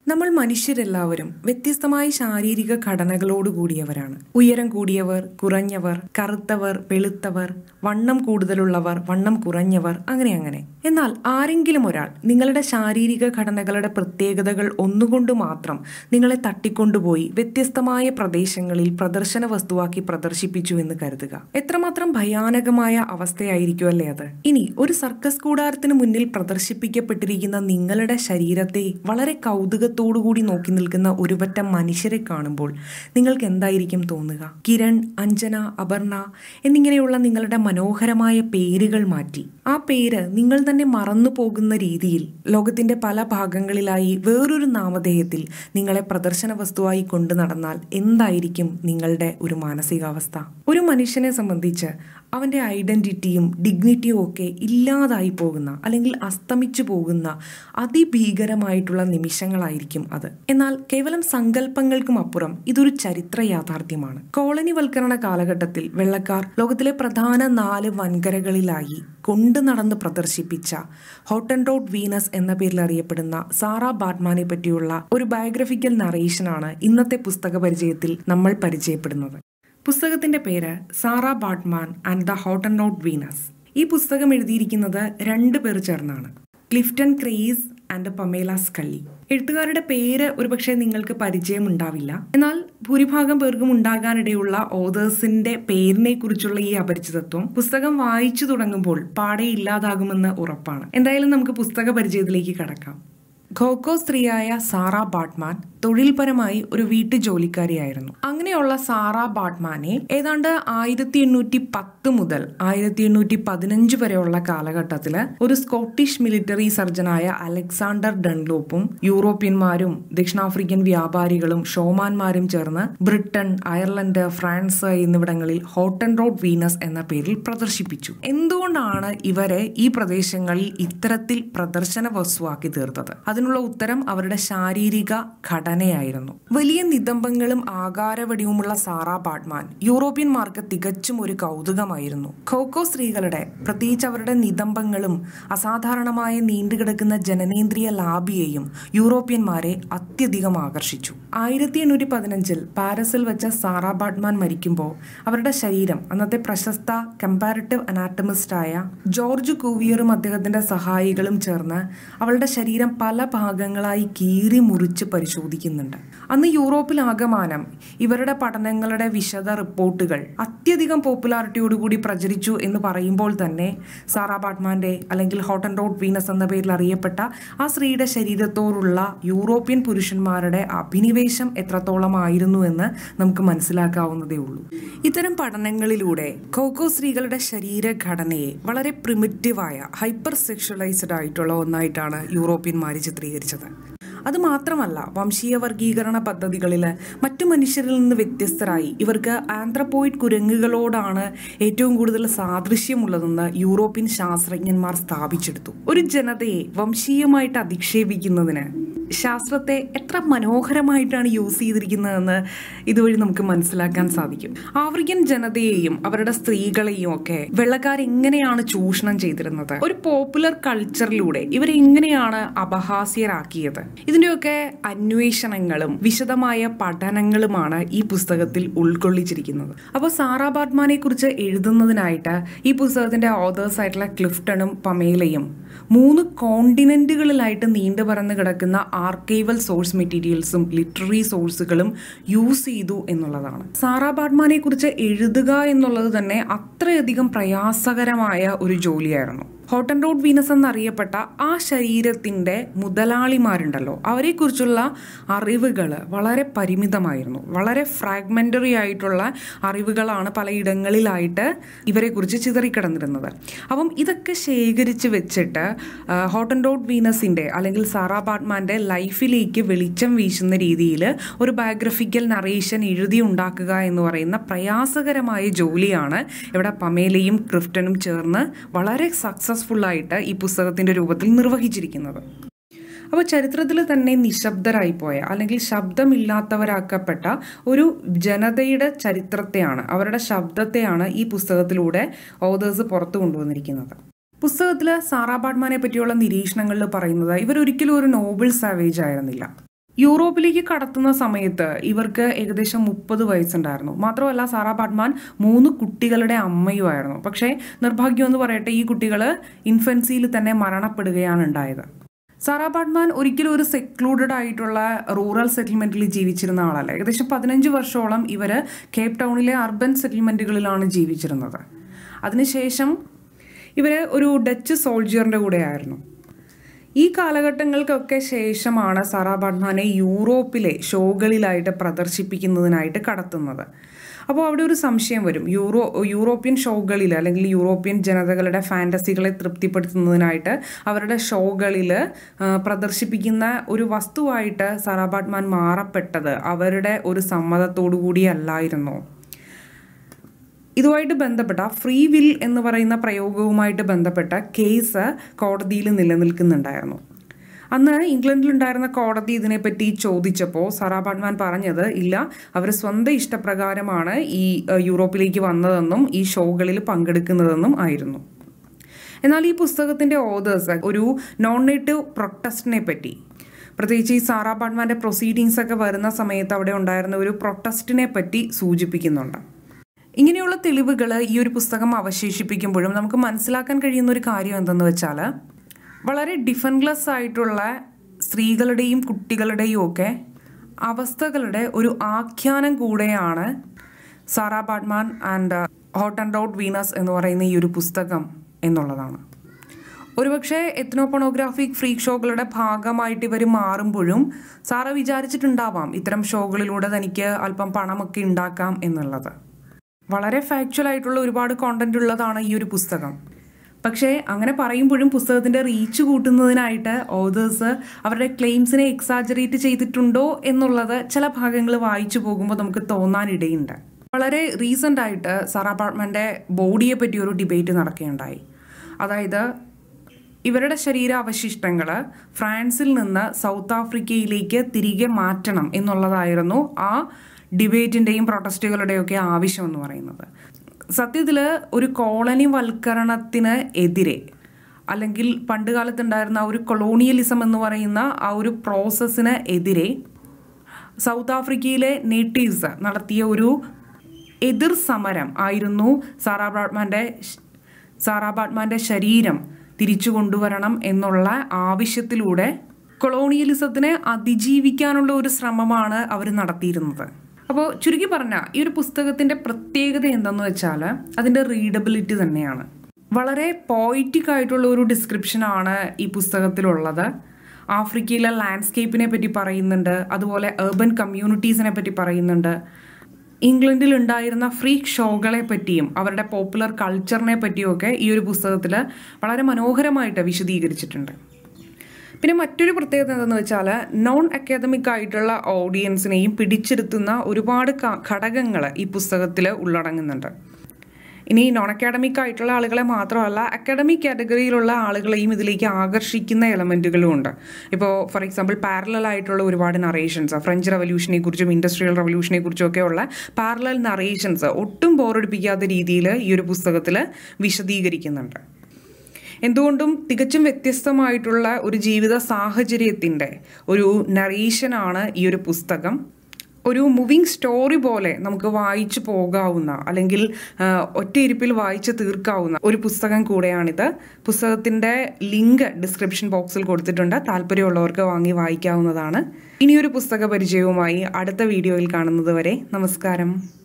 നമ്മൾ മനുഷ്യരെല്ലാവരും വ്യത്യസ്തമായ ശാരീരിക ഘടനകളോട് കൂടിയവരാണ് ഉയരം കൂടിയവർ കുറഞ്ഞവർ കറുത്തവർ വെളുത്തവർ വണ്ണം കൂടുതലുള്ളവർ വണ്ണം കുറഞ്ഞവർ അങ്ങനെ അങ്ങനെ എന്നാൽ ആരെങ്കിലും ഒരാൾ നിങ്ങളുടെ ശാരീരിക ഘടനകളുടെ പ്രത്യേകതകൾ ഒന്നുകൊണ്ട് മാത്രം നിങ്ങളെ തട്ടിക്കൊണ്ടുപോയി വ്യത്യസ്തമായ പ്രദേശങ്ങളിൽ പ്രദർശന വസ്തുവാക്കി പ്രദർശിപ്പിച്ചു എന്ന് കരുതുക എത്രമാത്രം ഭയാനകമായ അവസ്ഥയായിരിക്കും അല്ലേ അത് ഇനി ഒരു സർക്കസ് കൂടാരത്തിന് മുന്നിൽ പ്രദർശിപ്പിക്കപ്പെട്ടിരിക്കുന്ന നിങ്ങളുടെ ശരീരത്തെ വളരെ കൗതുകത്തോടുകൂടി നോക്കി നിൽക്കുന്ന ഒരുപറ്റം മനുഷ്യരെ കാണുമ്പോൾ നിങ്ങൾക്ക് എന്തായിരിക്കും തോന്നുക കിരൺ അഞ്ജന അപർണ എന്നിങ്ങനെയുള്ള നിങ്ങളുടെ മനോഹരമായ പേരുകൾ മാറ്റി ആ പേര് നിങ്ങൾ തന്നെ മറന്നു പോകുന്ന രീതിയിൽ ലോകത്തിന്റെ പല ഭാഗങ്ങളിലായി വേറൊരു നാമധേയത്തിൽ നിങ്ങളെ പ്രദർശന വസ്തുവായി കൊണ്ടു നടന്നാൽ എന്തായിരിക്കും നിങ്ങളുടെ ഒരു മാനസികാവസ്ഥ ഒരു മനുഷ്യനെ സംബന്ധിച്ച് അവന്റെ ഐഡന്റിറ്റിയും ഡിഗ്നിറ്റിയും ഒക്കെ ഇല്ലാതായി പോകുന്ന അല്ലെങ്കിൽ അസ്തമിച്ചു പോകുന്ന അതിഭീകരമായിട്ടുള്ള നിമിഷങ്ങളായിരിക്കും അത് എന്നാൽ കേവലം സങ്കല്പങ്ങൾക്കും അപ്പുറം ഇതൊരു ചരിത്ര യാഥാർത്ഥ്യമാണ് കോളനിവൽക്കരണ കാലഘട്ടത്തിൽ വെള്ളക്കാർ ലോകത്തിലെ പ്രധാന നാല് വൻകരകളിലായി കൊണ്ടു നടന്ന് പ്രദർശിപ്പിച്ച ഹോട്ടൻ റോഡ് വീനസ് എന്ന പേരിൽ അറിയപ്പെടുന്ന സാറ ബാറ്റ്മാനെ പറ്റിയുള്ള ഒരു ബയോഗ്രഫിക്കൽ നറേഷനാണ് ഇന്നത്തെ പുസ്തക പരിചയത്തിൽ നമ്മൾ പരിചയപ്പെടുന്നത് പുസ്തകത്തിന്റെ പേര് Sara Baartman and the Hottentot Venus ഈ പുസ്തകം എഴുതിയിരിക്കുന്നത് രണ്ടു പേർ ചേർന്നാണ് Clifton Crais and Pamela Scully എഴുത്തുകാരുടെ പേര് ഒരുപക്ഷെ നിങ്ങൾക്ക് പരിചയമുണ്ടാവില്ല എന്നാൽ ഭൂരിഭാഗം പേർക്കും ഉണ്ടാകാനിടയുള്ള ഓതേഴ്സിന്റെ പേരിനെ കുറിച്ചുള്ള ഈ അപരിചിതത്വം പുസ്തകം വായിച്ചു തുടങ്ങുമ്പോൾ പാടെ ഇല്ലാതാകുമെന്ന് ഉറപ്പാണ് എന്തായാലും നമുക്ക് പുസ്തക പരിചയത്തിലേക്ക് കടക്കാം ഖോഖോ സ്ത്രീയായ സാറ ബാട്ട്മാൻ തൊഴിൽപരമായി ഒരു വീട്ടു ജോലിക്കാരിയായിരുന്നു അങ്ങനെയുള്ള സാറ ബാട്ട്മാനെ ഏതാണ്ട് ആയിരത്തി എണ്ണൂറ്റി പത്ത് മുതൽ ആയിരത്തി എണ്ണൂറ്റി പതിനഞ്ച് വരെയുള്ള കാലഘട്ടത്തിൽ ഒരു സ്കോട്ടിഷ് മിലിറ്ററി സർജനായ അലക്സാണ്ടർ ഡൺലോപ്പും യൂറോപ്യന്മാരും ദക്ഷിണാഫ്രിക്കൻ വ്യാപാരികളും ഷോമാന്മാരും ചേർന്ന് ബ്രിട്ടൻ അയർലൻഡ് ഫ്രാൻസ് എന്നിവിടങ്ങളിൽ ഹോട്ടൻ റോഡ് വീനസ് എന്ന പേരിൽ പ്രദർശിപ്പിച്ചു എന്തുകൊണ്ടാണ് ഇവരെ ഈ പ്രദേശങ്ങളിൽ ഇത്തരത്തിൽ പ്രദർശന വസ്തുവാക്കി തീർത്തത് അതിനുള്ള ഉത്തരം അവരുടെ ശാരീരിക ഘടനയായിരുന്നു വലിയ നിതംബങ്ങളും ആകാരവടിവുമുള്ള സാറ ബാട്ട്മാൻ യൂറോപ്യന്മാർക്ക് തികച്ചും ഒരു കൗതുകമായിരുന്നു ഖോഖോ സ്ത്രീകളുടെ പ്രത്യേകിച്ച് അവരുടെ നിതംബങ്ങളും അസാധാരണമായ നീണ്ടുകിടക്കുന്ന ജനനേന്ദ്രിയ ലാബിയെയും യൂറോപ്യന്മാരെ അത്യധികം ആകർഷിച്ചു ആയിരത്തി എണ്ണൂറ്റി പതിനഞ്ചിൽ പാരീസിൽ വെച്ച സാറ ബാട്ട്മാൻ മരിക്കുമ്പോൾ അവരുടെ ശരീരം അന്നത്തെ പ്രശസ്ത കമ്പാരിറ്റീവ് അനാറ്റമിസ്റ്റായ ജോർജ് കൂവിയറും അദ്ദേഹത്തിന്റെ സഹായികളും ചേർന്ന് അവളുടെ ശരീരം പല ഭാഗങ്ങളായി കീറി മുറിച്ച് പരിശോധിക്കുന്നുണ്ട് അന്ന് യൂറോപ്പിൽ ആകമാനം ഇവരുടെ പഠനങ്ങളുടെ വിശദ റിപ്പോർട്ടുകൾ അത്യധികം പോപ്പുലാരിറ്റിയോടുകൂടി പ്രചരിച്ചു എന്ന് പറയുമ്പോൾ തന്നെ സാറാ ബാട്ട്മാന്റെ അല്ലെങ്കിൽ ഹോട്ടൻ റോഡ് വീനസ് എന്ന പേരിൽ അറിയപ്പെട്ട ആ സ്ത്രീയുടെ ശരീരത്തോടുള്ള യൂറോപ്യൻ പുരുഷന്മാരുടെ അഭിനിവേശം എത്രത്തോളമായിരുന്നു എന്ന് നമുക്ക് മനസ്സിലാക്കാവുന്നതേ ഉള്ളൂ ഇത്തരം പഠനങ്ങളിലൂടെ കോക്കോ സ്ത്രീകളുടെ ശരീരഘടനയെ വളരെ പ്രിമിറ്റീവായ ഹൈപ്പർ സെക്ഷലൈസ്ഡ് ആയിട്ടുള്ള ഒന്നായിട്ടാണ് യൂറോപ്യന്മാർ ചിത്രീകരിച്ചത് അത് മാത്രമല്ല വംശീയ വർഗീകരണ പദ്ധതികളിൽ മറ്റു മനുഷ്യരിൽ നിന്ന് വ്യത്യസ്തരായി ഇവർക്ക് ആന്ത്രപ്പോയിഡ് കുരങ്ങുകളോടാണ് ഏറ്റവും കൂടുതൽ സാദൃശ്യമുള്ളതെന്ന് യൂറോപ്യൻ ശാസ്ത്രജ്ഞന്മാർ സ്ഥാപിച്ചെടുത്തു ഒരു ജനതയെ വംശീയമായിട്ട് അധിക്ഷേപിക്കുന്നതിന് ശാസ്ത്രത്തെ എത്ര മനോഹരമായിട്ടാണ് യൂസ് ചെയ്തിരിക്കുന്നതെന്ന് ഇതുവഴി നമുക്ക് മനസ്സിലാക്കാൻ സാധിക്കും ആഫ്രിക്കൻ ജനതയെയും അവരുടെ സ്ത്രീകളെയും ഒക്കെ വെള്ളക്കാർ എങ്ങനെയാണ് ചൂഷണം ചെയ്തിരുന്നത് ഒരു പോപ്പുലർ കൾച്ചറിലൂടെ ഇവരെ എങ്ങനെയാണ് അപഹാസ്യരാക്കിയത് ഇതിന്റെയൊക്കെ അന്വേഷണങ്ങളും വിശദമായ പഠനങ്ങളുമാണ് ഈ പുസ്തകത്തിൽ ഉൾക്കൊള്ളിച്ചിരിക്കുന്നത് അപ്പോൾ സാറാ ബാട്ട്മാനെ കുറിച്ച് എഴുതുന്നതിനായിട്ട് ഈ പുസ്തകത്തിന്റെ ഓതേഴ്സ് ആയിട്ടുള്ള ക്ലിഫ്റ്റണും പമേലയും മൂന്ന് കോണ്ടിനെന്റുകളിലായിട്ട് നീണ്ടു പറന്ന് കിടക്കുന്ന ആർക്കൈവൽ സോഴ്സ് മെറ്റീരിയൽസും ലിറ്റററി സോഴ്സുകളും യൂസ് ചെയ്തു എന്നുള്ളതാണ് സാറാ ബാട്ട്മാനെ കുറിച്ച് എഴുതുക എന്നുള്ളത് തന്നെ അത്രയധികം പ്രയാസകരമായ ഒരു ജോലിയായിരുന്നു ഹോട്ടൻ റോഡ് വീനസ് എന്നറിയപ്പെട്ട ആ ശരീരത്തിൻ്റെ മുതലാളിമാരുണ്ടല്ലോ അവരെക്കുറിച്ചുള്ള അറിവുകൾ വളരെ പരിമിതമായിരുന്നു വളരെ ഫ്രാഗ്മെൻ്ററി ആയിട്ടുള്ള അറിവുകളാണ് പലയിടങ്ങളിലായിട്ട് ഇവരെക്കുറിച്ച് ചിതറിക്കിടന്നിരുന്നത് അപ്പം ഇതൊക്കെ ശേഖരിച്ച് വെച്ചിട്ട് ഹോട്ടൻ റോഡ് വീനസിൻ്റെ അല്ലെങ്കിൽ സാറാ ബാട്ട്മാൻ്റെ ലൈഫിലേക്ക് വെളിച്ചം വീശുന്ന രീതിയിൽ ഒരു ബയോഗ്രഫിക്കൽ നറേഷൻ എഴുതി ഉണ്ടാക്കുക എന്ന് പറയുന്ന പ്രയാസകരമായ ജോലിയാണ് ഇവിടെ പമേലയും ക്രിഫ്റ്റനും ചേർന്ന് വളരെ സക്സസ്ഫുള്ളായിട്ട് ഈ പുസ്തകത്തിൻ്റെ രൂപത്തിൽ നിർവഹിച്ചിരിക്കുന്നത് അപ്പോൾ ചരിത്രത്തിൽ തന്നെ നിശബ്ദരായി പോയ അല്ലെങ്കിൽ ശബ്ദമില്ലാത്തവരാക്കപ്പെട്ട ഒരു ജനതയുടെ ചരിത്രത്തെയാണ് അവരുടെ ശബ്ദത്തെയാണ് ഈ പുസ്തകത്തിലൂടെ ഓതേഴ്സ് പുറത്തു കൊണ്ടുവന്നിരിക്കുന്നത് പുസ്തകത്തിൽ സാറാ ബാട്ട്മാനെ പറ്റിയുള്ള നിരീക്ഷണങ്ങളിൽ പറയുന്നത് ഇവരൊരിക്കലും ഒരു നോബിൾ സാവേജ് ആയിരുന്നില്ല യൂറോപ്പിലേക്ക് കടത്തുന്ന സമയത്ത് ഇവർക്ക് ഏകദേശം മുപ്പത് വയസ്സുണ്ടായിരുന്നു മാത്രമല്ല സാറാ പാട്മാൻ മൂന്ന് കുട്ടികളുടെ അമ്മയുമായിരുന്നു പക്ഷേ നിർഭാഗ്യം എന്ന് പറയട്ടെ ഈ കുട്ടികൾ ഇൻഫൻസിയിൽ തന്നെ മരണപ്പെടുകയാണ് ഉണ്ടായത് സാറാ പാട്മാൻ ഒരിക്കലും ഒരു സെക്ലൂഡഡ് ആയിട്ടുള്ള റൂറൽ സെറ്റിൽമെന്റിൽ ജീവിച്ചിരുന്ന ആളല്ല ഏകദേശം പതിനഞ്ച് വർഷത്തോളം ഇവർ കേപ്പ് ടൗണിലെ അർബൻ സെറ്റിൽമെന്റുകളിലാണ് ജീവിച്ചിരുന്നത് അതിനുശേഷം ഇവർ ഒരു ഡച്ച് സോൾജിയറിൻ്റെ കൂടെ ആയിരുന്നു ഈ കാലഘട്ടങ്ങൾക്കൊക്കെ ശേഷമാണ് സാറാ പാട്മാനെ യൂറോപ്പിലെ ഷോകളിലായിട്ട് പ്രദർശിപ്പിക്കുന്നതിനായിട്ട് കടത്തുന്നത് അപ്പോൾ അവിടെ ഒരു സംശയം വരും യൂറോ യൂറോപ്യൻ ഷോകളിൽ അല്ലെങ്കിൽ യൂറോപ്യൻ ജനതകളുടെ ഫാൻറ്റസികളെ തൃപ്തിപ്പെടുത്തുന്നതിനായിട്ട് അവരുടെ ഷോകളിൽ പ്രദർശിപ്പിക്കുന്ന ഒരു വസ്തുവായിട്ട് സാറാ പാട്മാൻ മാറപ്പെട്ടത് അവരുടെ ഒരു സമ്മതത്തോടു കൂടിയല്ലായിരുന്നു ഇതുമായിട്ട് ബന്ധപ്പെട്ട ഫ്രീ വിൽ എന്ന് പറയുന്ന പ്രയോഗവുമായിട്ട് ബന്ധപ്പെട്ട കേസ് കോടതിയിൽ നിലനിൽക്കുന്നുണ്ടായിരുന്നു അന്ന് ഇംഗ്ലണ്ടിലുണ്ടായിരുന്ന കോടതി ഇതിനെപ്പറ്റി ചോദിച്ചപ്പോൾ സാറാ പാട്മാൻ പറഞ്ഞത് ഇല്ല അവർ സ്വന്തം ഇഷ്ടപ്രകാരമാണ് ഈ ഏഹ്, യൂറോപ്പിലേക്ക് വന്നതെന്നും ഈ ഷോകളിൽ പങ്കെടുക്കുന്നതെന്നും ആയിരുന്നു എന്നാൽ ഈ പുസ്തകത്തിൻ്റെ ഓതേഴ്സ് ഒരു നോൺ നേറ്റീവ് പ്രൊട്ടസ്റ്റിനെ പറ്റി പ്രത്യേകിച്ച് ഈ സാറാ പാട്മാൻ്റെ പ്രൊസീഡിങ്സ് ഒക്കെ വരുന്ന സമയത്ത് അവിടെ ഉണ്ടായിരുന്ന ഒരു പ്രൊട്ടസ്റ്റിനെ പറ്റി സൂചിപ്പിക്കുന്നുണ്ട് ഇങ്ങനെയുള്ള തെളിവുകൾ ഈ ഒരു പുസ്തകം അവശേഷിപ്പിക്കുമ്പോഴും നമുക്ക് മനസ്സിലാക്കാൻ കഴിയുന്ന ഒരു കാര്യം എന്തെന്ന് വെച്ചാൽ വളരെ ഡിഫൻലെസ് ആയിട്ടുള്ള സ്ത്രീകളുടെയും കുട്ടികളുടെയും ഒക്കെ അവസ്ഥകളുടെ ഒരു ആഖ്യാനം കൂടെയാണ് Sara Baartman and Hottentot Venus എന്ന് പറയുന്ന ഈ ഒരു പുസ്തകം എന്നുള്ളതാണ് ഒരുപക്ഷെ എത്നോപൊണോഗ്രാഫിക് ഫ്രീ ഷോകളുടെ ഭാഗമായിട്ട് ഇവർ മാറുമ്പോഴും സാറ വിചാരിച്ചിട്ടുണ്ടാവാം ഇത്തരം ഷോകളിലൂടെ തനിക്ക് അല്പം പണമൊക്കെ ഉണ്ടാക്കാം എന്നുള്ളത് വളരെ ഫാക്ച്വൽ ആയിട്ടുള്ള ഒരുപാട് കോണ്ടന്റ് ഉള്ളതാണ് ഈ ഒരു പുസ്തകം പക്ഷേ അങ്ങനെ പറയുമ്പോഴും പുസ്തകത്തിന്റെ റീച്ച് കൂട്ടുന്നതിനായിട്ട് ഓതേഴ്സ് അവരുടെ ക്ലെയിംസിനെ എക്സാജറേറ്റ് ചെയ്തിട്ടുണ്ടോ എന്നുള്ളത് ചില ഭാഗങ്ങൾ വായിച്ചു പോകുമ്പോൾ നമുക്ക് തോന്നാനിടയുണ്ട് വളരെ റീസെൻ്റ് ആയിട്ട് സാറാ പാട്ട്മൻ്റെ ബോഡിയെ പറ്റി ഒരു ഡിബേറ്റ് നടക്കുകയുണ്ടായി അതായത് ഇവരുടെ ശരീരാവശിഷ്ടങ്ങൾ ഫ്രാൻസിൽ നിന്ന് സൗത്ത് ആഫ്രിക്കയിലേക്ക് തിരികെ മാറ്റണം എന്നുള്ളതായിരുന്നു ആ ഡിബേറ്റിൻ്റെയും പ്രൊട്ടസ്റ്റുകളുടെയൊക്കെ ആവശ്യം എന്ന് പറയുന്നത് സത്യത്തിൽ ഒരു കോളനി വൽക്കരണത്തിന് എതിരെ അല്ലെങ്കിൽ പണ്ട് കാലത്തുണ്ടായിരുന്ന ആ ഒരു കൊളോണിയലിസം എന്ന് പറയുന്ന ആ ഒരു പ്രോസസ്സിന് എതിരെ സൗത്ത് ആഫ്രിക്കയിലെ നേറ്റീവ്സ് നടത്തിയ ഒരു എതിർ സമരം ആയിരുന്നു സാറാ ബാട്ട്മാൻ്റെ സാറാ ബാട്ട്മാൻ്റെ ശരീരം തിരിച്ചു കൊണ്ടുവരണം എന്നുള്ള ആവശ്യത്തിലൂടെ കൊളോണിയലിസത്തിനെ അതിജീവിക്കാനുള്ള ഒരു ശ്രമമാണ് അവർ നടത്തിയിരുന്നത് അപ്പോൾ ചുരുക്കി പറഞ്ഞാൽ ഈ ഒരു പുസ്തകത്തിൻ്റെ പ്രത്യേകത എന്തെന്ന് വെച്ചാൽ അതിൻ്റെ റീഡബിലിറ്റി തന്നെയാണ് വളരെ പോയിറ്റിക് ആയിട്ടുള്ള ഒരു ഡിസ്ക്രിപ്ഷനാണ് ഈ പുസ്തകത്തിലുള്ളത് ആഫ്രിക്കയിലെ ലാൻഡ്സ്കേപ്പിനെ പറ്റി പറയുന്നുണ്ട് അതുപോലെ ഏർബൻ കമ്മ്യൂണിറ്റീസിനെ പറ്റി പറയുന്നുണ്ട് ഇംഗ്ലണ്ടിൽ ഉണ്ടായിരുന്ന ഫ്രീക്ക് ഷോകളെ പറ്റിയും അവരുടെ പോപ്പുലർ കൾച്ചറിനെ പറ്റിയും ഈ ഒരു പുസ്തകത്തിൽ വളരെ മനോഹരമായിട്ട് വിശദീകരിച്ചിട്ടുണ്ട് പിന്നെ മറ്റൊരു പ്രത്യേകത എന്തെന്ന് വെച്ചാൽ നോൺ അക്കാദമിക് ആയിട്ടുള്ള ഓഡിയൻസിനെയും പിടിച്ചിരുത്തുന്ന ഒരുപാട് ഘടകങ്ങൾ ഈ പുസ്തകത്തിൽ ഉള്ളടങ്ങുന്നുണ്ട് ഇനി നോൺ അക്കാഡമിക് ആയിട്ടുള്ള ആളുകളെ മാത്രമല്ല അക്കാഡമിക് കാറ്റഗറിയിലുള്ള ആളുകളെയും ഇതിലേക്ക് ആകർഷിക്കുന്ന എലമെൻറ്റുകളും ഉണ്ട് ഇപ്പോൾ ഫോർ എക്സാമ്പിൾ പാരലൽ ആയിട്ടുള്ള ഒരുപാട് നറേഷൻസ് ഫ്രഞ്ച് റവല്യൂഷനെ കുറിച്ചും ഇൻഡസ്ട്രിയൽ റവല്യൂഷനെ കുറിച്ചും ഒക്കെയുള്ള പാരലൽ നറേഷൻസ് ഒട്ടും ബോറടിപ്പിക്കാത്ത രീതിയിൽ ഈ ഒരു പുസ്തകത്തിൽ വിശദീകരിക്കുന്നുണ്ട് എന്തുകൊണ്ടും തികച്ചും വ്യത്യസ്തമായിട്ടുള്ള ഒരു ജീവിത സാഹചര്യത്തിൻ്റെ ഒരു നറേഷനാണ് ഈ ഒരു പുസ്തകം ഒരു മൂവിങ് സ്റ്റോറി പോലെ നമുക്ക് വായിച്ചു പോകാവുന്ന അല്ലെങ്കിൽ ഒറ്റയിരിപ്പിൽ വായിച്ച് തീർക്കാവുന്ന ഒരു പുസ്തകം കൂടെയാണിത് പുസ്തകത്തിൻ്റെ ലിങ്ക് ഡിസ്ക്രിപ്ഷൻ ബോക്സിൽ കൊടുത്തിട്ടുണ്ട് താല്പര്യമുള്ളവർക്ക് വാങ്ങി വായിക്കാവുന്നതാണ് ഇനിയൊരു പുസ്തക പരിചയവുമായി അടുത്ത വീഡിയോയിൽ കാണുന്നത് വരെ നമസ്കാരം